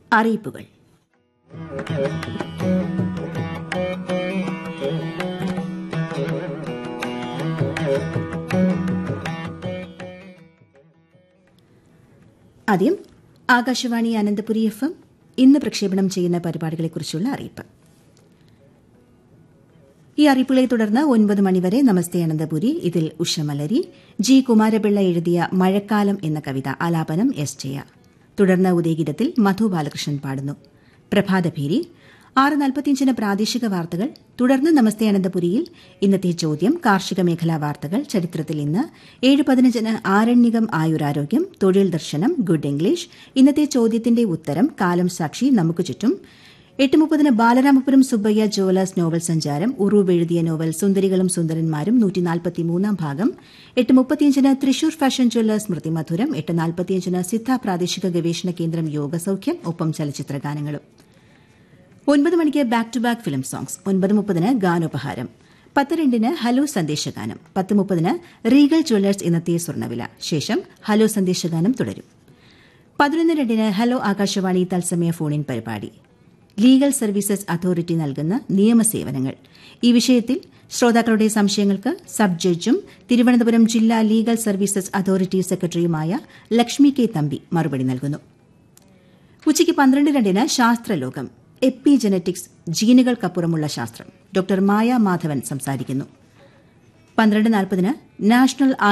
അറിയിപ്പുകൾ ആദ്യം Akashvani Ananthapuri F M ഇന്ന് പ്രക്ഷേപണം ചെയ്യുന്ന പരിപാടികളെക്കുറിച്ചുള്ള അറിയിപ്പ് ഈ അറിയിപ്പുകളെ തുടർന്ന് ഒൻപത് മണിവരെ നമസ്തേ അനന്തപുരി ഇതിൽ ഉഷമലരി ജി കുമാരപിള്ള എഴുതിയ മഴക്കാലം എന്ന കവിത ആലാപനം എസ് ജയ തുടർന്ന് ഉദയഗീതത്തിൽ മധു ബാലകൃഷ്ണൻ പാടുന്നു പ്രഭാതഭേരി ആറ് നാൽപ്പത്തിയഞ്ചിന് പ്രാദേശിക വാർത്തകൾ തുടർന്ന് നമസ്തേ അനന്തപുരിയിൽ ഇന്നത്തെ ചോദ്യം കാർഷിക മേഖലാ വാർത്തകൾ ചരിത്രത്തിൽ ഇന്ന് ഏഴ് പതിനഞ്ചിന് ആരണ്യകം ആയുരാരോഗ്യം തൊഴിൽ ദർശനം ഗുഡ് ഇംഗ്ലീഷ് ഇന്നത്തെ ചോദ്യത്തിന്റെ ഉത്തരം കാലം സാക്ഷി നമുക്ക് ചുറ്റും എട്ട് മുപ്പതിന് ബാലരാമപുരം സുബ്ബയ്യ ജോലസ് നോവൽ സഞ്ചാരം ഉറൂവ് എഴുതിയ നോവൽ സുന്ദരികളും സുന്ദരന്മാരും നൂറ്റിനാൽപ്പത്തിമൂന്നാം ഭാഗം എട്ട് മുപ്പത്തിയഞ്ചിന് തൃശൂർ ഫാഷൻ ജ്വല്ലേഴ്സ് സ്മൃതി മധുരം എട്ട് നാൽപ്പത്തിയഞ്ചിന് സിദ്ധ പ്രാദേശിക ഗവേഷണ കേന്ദ്രം യോഗസൌഖ്യം ഒപ്പം ചലച്ചിത്ര ഗാനങ്ങളും ഒൻപത് മണിക്ക് back to back film songs ഒൻപത് മുപ്പതിന് ഗാനോപഹാരം പത്ത് രണ്ടിന് ഹലോ സന്ദേശഗാനം പത്ത് മുപ്പതിന് റീഗൽ ജ്വല്ലേഴ്സ് ഇന്നത്തെ സ്വർണ്ണവില ശേഷം ഹലോ സന്ദേശഗാനം തുടരും പതിനൊന്ന് രണ്ടിന് ഹലോ ആകാശവാണി തത്സമയ ഫോണിൻ പരിപാടി ലീഗൽ സർവീസസ് അതോറിറ്റി നൽകുന്ന നിയമസേവനങ്ങൾ ഈ വിഷയത്തിൽ ശ്രോതാക്കളുടെ സംശയങ്ങൾക്ക് സബ് ജഡ്ജും തിരുവനന്തപുരം ജില്ലാ ലീഗൽ സർവീസസ് അതോറിറ്റി സെക്രട്ടറിയുമായ ലക്ഷ്മി കെ തമ്പി മറുപടി നൽകുന്നു ഉച്ചയ്ക്ക് പന്ത്രണ്ട് രണ്ടിന് ശാസ്ത്രലോകം എപ്പി ജനറ്റിക്സ് ജീനുകൾക്കപ്പുറമുള്ള ശാസ്ത്രം ഡോക്ടർ മായ മാധവൻ സംസാരിക്കുന്നു പന്ത്രണ്ട് നാൽപ്പതിന് നാഷണൽ